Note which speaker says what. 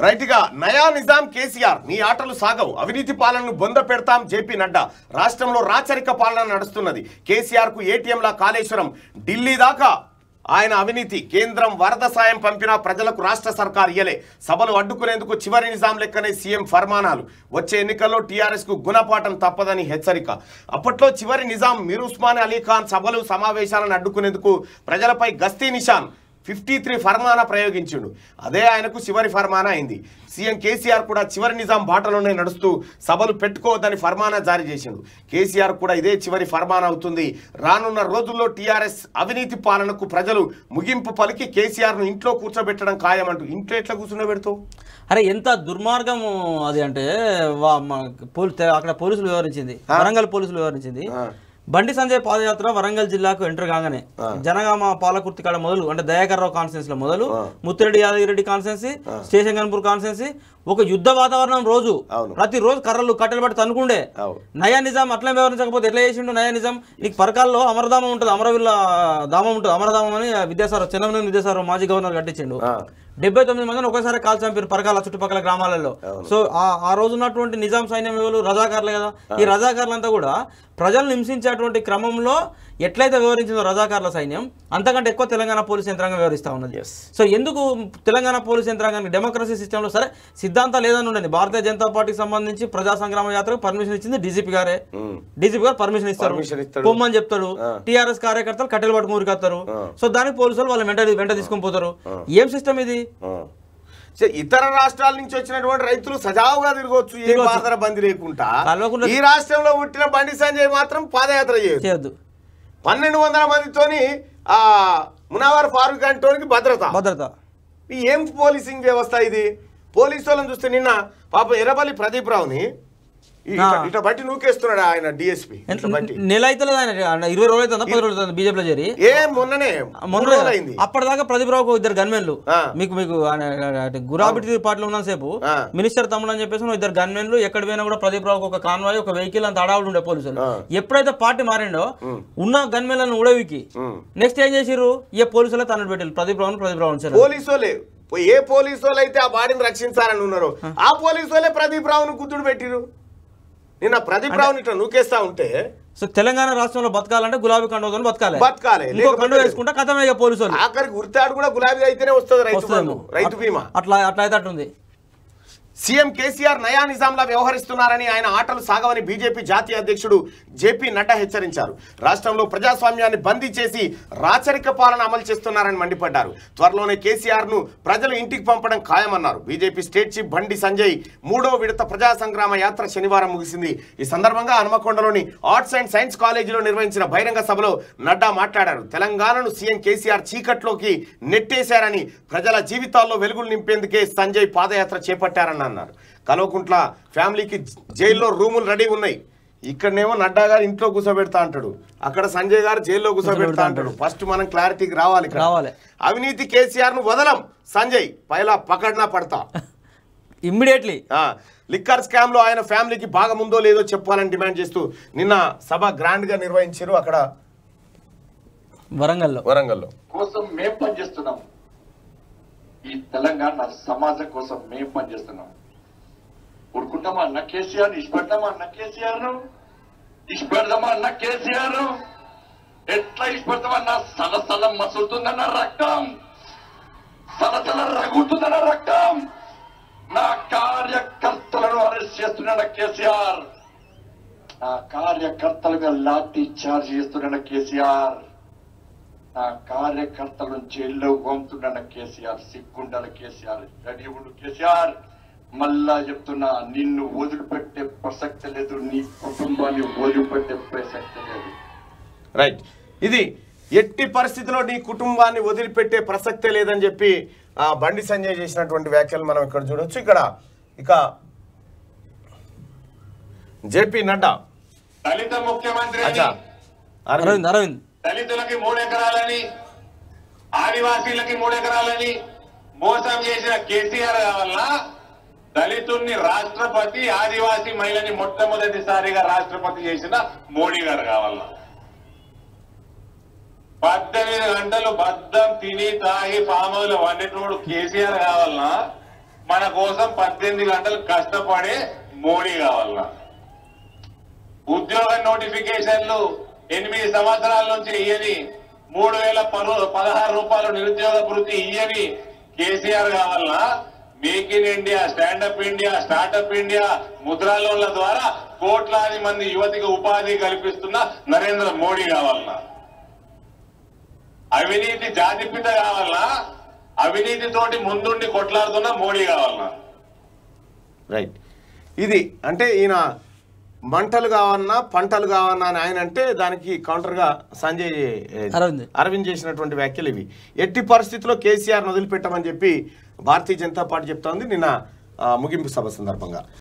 Speaker 1: Right గా నయా నిజాం కేసీఆర్ నీ ఆటలు సాగవు అవినీతి పాలనను బొంద పెడతాం జేపీ నడ్డా రాష్ట్రంలో రాచరిక పాలన నడుస్తున్నది కేసీఆర్ కు ఏటీఎంలా కాళేశ్వరం ఢిల్లీ దాకా ఆయన అవినీతి కేంద్రం వరద సాయం పంపినా ప్రజలకు రాష్ట్ర సర్కార్ ఇయ్యలే సభలు అడ్డుకునేందుకు చివరి నిజాం లెక్కనే సీఎం ఫర్మానాలు వచ్చే ఎన్నికల్లో టీఆర్ఎస్ కు గుణపాఠం తప్పదని హెచ్చరిక అప్పట్లో చివరి నిజాం మీర్ ఉస్మాన్ అలీ ఖాన్ సభలు సమావేశాలను అడ్డుకునేందుకు ప్రజలపై గస్తీ నిషాన్ ఫిఫ్టీ త్రీ ఫర్మానా ప్రయోగించిండు అదే ఆయనకు చివరి ఫర్మానా అయింది సీఎం కేసీఆర్ కూడా చివరి నిజాం బాటలోనే నడుస్తూ సభలు పెట్టుకోవద్దని ఫర్మానా జారీ చేసిండు కేసీఆర్ కూడా ఇదే చివరి ఫర్మానా అవుతుంది రానున్న రోజుల్లో టీఆర్ఎస్ అవినీతి పాలనకు ప్రజలు ముగింపు పలికి కేసీఆర్ను ఇంట్లో కూర్చోబెట్టడం ఖాయమంటూ ఇంట్లో ఎట్లా కూర్చుండబెడతావు
Speaker 2: అరే ఎంత దుర్మార్గం అది అంటే వా- మన పోలీ తె- అక్కడ పోలీసులు వివరించింది వరంగల్ పోలీసులు వివరించింది
Speaker 1: ఆ.
Speaker 2: బండి సంజయ్ పాదయాత్ర వరంగల్ జిల్లాకు ఎంటర్ కాగానే జనగామ పాలకుర్తి కాడ మొదలు అంటే దయాకర్రావు కాన్ఫరెన్స్ లో మొదలు ముత్తిరెడ్డి యాదగిరెడ్డి కాన్ఫరెన్సీ స్టేషన్ గన్పూర్ కాన్ఫరెన్సీ ఒక యుద్ధ వాతావరణం రోజు
Speaker 1: అవును.
Speaker 2: ప్రతి రోజు కర్రలు కట్టెలు పట్టి తనుకుండే
Speaker 1: అవును.
Speaker 2: నయా నిజాం అట్లా వివరించకపోతే ఎట్లా చేసిండు నయా నిజాం నీకు పరకాల్లో అమరధామం ఉంటుంది అమరవిల్ల ధామం ఉంటుంది అమరధామం అని విద్యాసాగర్ చంద్రబాబు విద్యాసాగర్ మాజీ గవర్నర్ కట్టించిండు
Speaker 1: ఆ.
Speaker 2: డెబ్బై తొమ్మిది మందిని ఒకేసారి కాల్ చంపారు పరకాల చుట్టుపక్కల గ్రామాలలో సో ఆ ఆ రోజు ఉన్నటువంటి నిజాం సైన్యం ఎవరు రజాకార్లే కదా ఈ రజాకార్లంతా కూడా ప్రజలను హింసించేటువంటి క్రమంలో ఎట్లయితే వివరించిందో రజాకార్ల సైన్యం అంతకంటే ఎక్కువ తెలంగాణ పోలీస్ యంత్రాంగం వివరిస్తా ఉన్నది
Speaker 1: Yes.
Speaker 2: సో ఎందుకు తెలంగాణ పోలీస్ యంత్రాంగానికి డెమోక్రసీ సిస్టంలో సరే సిద్ధాంతం లేదని ఉండేది భారతీయ జనతా పార్టీకి సంబంధించి ప్రజా సంగ్రామ యాత్రకు పర్మిషన్ ఇచ్చింది డీజీపీ గారే
Speaker 1: ఉమ్.
Speaker 2: డీజీపీ గారు పర్మిషన్ ఇస్తారు
Speaker 1: Permission ఇస్తాడు.
Speaker 2: పొమ్మని చెప్తాడు టీఆర్ఎస్ కార్యకర్తలు కట్టెలు పట్టుకుని ఊరికొస్తారు సో దానికి పోలీసులు వాళ్ళు వెంట వెంట తీసుకొని పోతారు ఏం సిస్టమ్ ఇది
Speaker 1: ఆ. సరే, ఇతర రాష్ట్రాల నుంచి వచ్చినటువంటి రైతులు సజావుగా తిరగవచ్చు ఏ
Speaker 2: తిరగొచ్చు.
Speaker 1: బాధర బంది లేకుండా
Speaker 2: కల్వకుంట్ల-
Speaker 1: ఈ రాష్ట్రంలో పుట్టిన బండి సంజయ్ మాత్రం పాదయాత్ర చేయదు
Speaker 2: చేయొద్దు
Speaker 1: పన్నెండు వందల మందితోని ఆ మునావర్ ఫారూక్ అంటోనికి భద్రత
Speaker 2: భద్రత
Speaker 1: ఈ ఏం పోలీసింగ్ వ్యవస్థ ఇది పోలీసు వాళ్ళని చూస్తే నిన్న పాప ఎర్రబల్లి ప్రదీప్ రావుని ఈ- ఇట-
Speaker 2: ఆ.
Speaker 1: ఇట బట్టి నూకేస్తున్నాడు ఆయన డిఎస్పి ఇట్లా బట్టి
Speaker 2: నెల అయితే ఆయన ఇరవై రోజులు అవుతుందా పది రోజులు అవుతుందా బీజేపీలో చేరి
Speaker 1: ఏ మొన్ననే మూడు
Speaker 2: మొన్న
Speaker 1: రోజులు అయింది
Speaker 2: అప్పటిదాకా ప్రదీప్ రావుకు ఇద్దరు గన్మెన్లు
Speaker 1: ఆ.
Speaker 2: మీకు మీకు గురాబిటి పార్టీలో ఉన్న సేపు
Speaker 1: ఆ.
Speaker 2: మినిస్టర్ తమ్ముడు అని చెప్పేసి ఇద్దరు గన్మెన్లు ఎక్కడ పోయినా కూడా ప్రదీప్ రావుకు ఒక కాన్వాయ్ ఒక వెహికల్ అంత అడావుడు ఉండే పోలీసులు
Speaker 1: ఆ.
Speaker 2: ఎప్పుడైతే పార్టీ మారిండో ఉన్న గన్మెన్లను ఉడవికి
Speaker 1: ఉమ్.
Speaker 2: నెక్స్ట్ ఏం చేసిర్రు ఏ పోలీసులే తనడు పెట్టారు ప్రదీప్ రావు ప్రదీప్ రావు ఉంచారు
Speaker 1: పోలీసు వాళ్ళే ఏ పోలీసు వాళ్ళు అయితే ఆ బాడీని రక్షించాలని ఉన్నారు ఆ పోలీసు వాళ్ళే ప్రదీప్ రావును గుద్దుడు పెట్టిరు నిన్న ప్రదీప్ రావుని ఇట్లా నూకేస్తా ఉంటే
Speaker 2: సో తెలంగాణ రాష్ట్రంలో బతకాలంటే గులాబీ కండువతో బతకాలి
Speaker 1: బతకాలి.
Speaker 2: ఇంకో
Speaker 1: లేకపోతే
Speaker 2: కండు వేసుకుంటే కథమే ఇక పోలీసు వాళ్ళు
Speaker 1: ఆఖరికి గుర్తాడు కూడా గులాబీ అయితేనే వస్తుంది రైతు
Speaker 2: వస్తుందేమో
Speaker 1: బంధు, రైతు బీమా
Speaker 2: అట్లా అట్లా అయితే అట్టుంది
Speaker 1: సీఎం కేసీఆర్ నయా నిజాంలా వ్యవహరిస్తున్నారని ఆయన ఆటలు సాగవని బీజేపీ జాతీయ అధ్యక్షుడు జేపీ నడ్డా హెచ్చరించారు రాష్ట్రంలో ప్రజాస్వామ్యాన్ని బందీ చేసి రాచరిక పాలన అమలు చేస్తున్నారని మండిపడ్డారు త్వరలోనే కేసీఆర్ ను ప్రజలు ఇంటికి పంపడం ఖాయమన్నారు బీజేపీ స్టేట్ చీఫ్ బండి సంజయ్ మూడో విడత ప్రజా సంగ్రామ యాత్ర శనివారం ముగిసింది ఈ సందర్భంగా హనుమకొండలోని ఆర్ట్స్ అండ్ సైన్స్ కాలేజీలో నిర్వహించిన బహిరంగ సభలో నడ్డా మాట్లాడారు తెలంగాణను సీఎం కేసీఆర్ చీకట్లోకి నెట్టేశారని ప్రజల జీవితాల్లో వెలుగులు నింపేందుకే సంజయ్ పాదయాత్ర చేపట్టారని అన్నారు కల్వకుంట్ల ఫ్యామిలీకి జైల్లో రూములు రెడీ ఉన్నాయి ఇక్కడనేమో నడ్డా గారు ఇంట్లో కూర్చోబెడతా అంటాడు అక్కడ సంజయ్ గారు జైల్లో కూర్చోబెడతా అంటాడు ఫస్ట్ మనం క్లారిటీకి రావాలి ఇక్కడ.
Speaker 2: రావాలి.
Speaker 1: అవినీతి కేసీఆర్ ను వదలం సంజయ్ పైలా పకడ్నా పడతా
Speaker 2: ఇమ్మీడియట్లీ
Speaker 1: ఆ, లిక్కర్ స్కామ్ లో ఆయన ఫ్యామిలీకి బాగా ముందో లేదో చెప్పాలని డిమాండ్ చేస్తూ నిన్న సభ గ్రాండ్ గా నిర్వహించారు అక్కడ
Speaker 2: వరంగల్లో
Speaker 1: వరంగల్లో
Speaker 3: కోసం మేం పనిచేస్తున్నాం ఈ తెలంగాణ సమాజం కోసం మేం పనిచేస్తున్నాం ఊరుకుంటామా అన్న కేసీఆర్ ఇష్టపడతామా అన్న కేసీఆర్ ను ఇష్టపెడదామా అన్న కేసీఆర్ ను ఎట్లా ఇష్టపడతామన్నా సలసల మసులుతుందన్న రక్తం సలసల రగుతుందన్న రక్తం నా కార్యకర్తలను అరెస్ట్ చేస్తున్నాడు కేసీఆర్ నా కార్యకర్తల మీద లాఠీ చార్జ్ చేస్తున్నాడు కేసీఆర్ నా కార్యకర్తలను జైల్లో పంపుతున్న కేసీఆర్ సిగ్గుండాల కేసీఆర్ రెడీ ఉండు కేసీఆర్ మళ్ళా చెప్తున్నా నిన్ను వదిలిపెట్టే ప్రసక్తి లేదు నీ కుటుంబాన్ని వదిలిపెట్టే ప్రసక్తి లేదు
Speaker 1: రైట్ ఇది ఎట్టి పరిస్థితిలో నీ కుటుంబాన్ని వదిలిపెట్టే ప్రసక్తే లేదని చెప్పి ఆ, బండి సంజయ్ చేసినటువంటి వ్యాఖ్యలు మనం ఇక్కడ చూడొచ్చు ఇక్కడ ఇక జేపీ నడ్డా
Speaker 3: దళిత ముఖ్యమంత్రి
Speaker 1: అచ్చా అరవింద్
Speaker 2: అరవింద్ అరవింద్
Speaker 3: దళితులకి మూడు ఎకరాలని ఆదివాసీలకి మూడు ఎకరాలని మోసం చేసిన కేసీఆర్ వల్ల దళితుల్ని రాష్ట్రపతి ఆదివాసీ మహిళని మొట్టమొదటిసారిగా రాష్ట్రపతి చేసిన మోడీ గారు కావాల పద్దెనిమిది గంటలు బద్దం తిని తాగి పాములు వండినోడు కేసీఆర్ కావాలనా మన కోసం పద్దెనిమిది గంటలు కష్టపడే మోడీ కావాలన్నా ఉద్యోగ నోటిఫికేషన్లు ఎనిమిది సంవత్సరాల నుంచి ఇయ్యని మూడు వేల పరు- పదహారు రూపాయలు నిరుద్యోగ భృతి ఇయ్యని కేసీఆర్ కావాలన్నా make in India stand up India startup India Mudra లోన్ల ద్వారా కోట్లాది మంది యువతికి ఉపాధి కల్పిస్తున్న నరేంద్ర మోడీ కావాలన్నా అవినీతి జాతిపిత కావాలన్నా అవినీతి తోటి ముందుండి కొట్లాడుతున్న మోడీ కావాలన్నా
Speaker 1: రైట్ ఇది అంటే ఈయన మంటలు కావన్నా పంటలు కావన్నా అని ఆయన అంటే దానికి కౌంటర్గా సంజయ్ ఏ,
Speaker 2: అరవింద్.
Speaker 1: అరవింద్ చేసినటువంటి వ్యాఖ్యలు ఇవి ఎట్టి పరిస్థితుల్లో కేసీఆర్ వదిలిపెట్టమని చెప్పి భారతీయ జనతా పార్టీ చెప్తోంది నిన్న ఆ, ముగింపు సభ సందర్భంగా